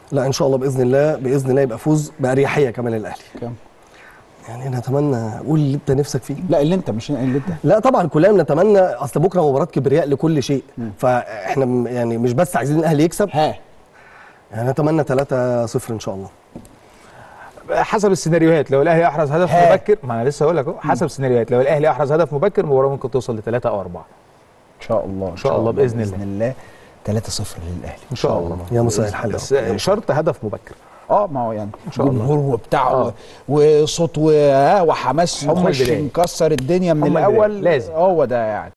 لا ان شاء الله باذن الله باذن الله يبقى فوز باريحيه كمان للاهلي كام يعني نتمنى قول اللي انت نفسك فيه لا اللي انت مش اللي انت لا طبعا كلنا بنتمنى اصل بكره مباراه كبرياء لكل شيء فاحنا م- يعني مش بس عايزين الاهلي يكسب ها يعني نتمنى 3-0 ان شاء الله حسب السيناريوهات لو الاهلي احرز هدف ها. مبكر ما انا لسه هقول لك اهو حسب السيناريوهات لو الاهلي احرز هدف مبكر المباراه ممكن توصل لثلاثه او اربعه ان شاء الله ان شاء الله بإذن الله. باذن الله 3-0 للاهلي ان شاء الله يا مساء الحل بس شرط هدف مبكر اه ما هو يعني شاء الله. جمهور وبتاع آه. وصوت و- آه، وحماس هم يخش البداية. نكسر الدنيا من هم البداية. الاول لازم. هو ده يعني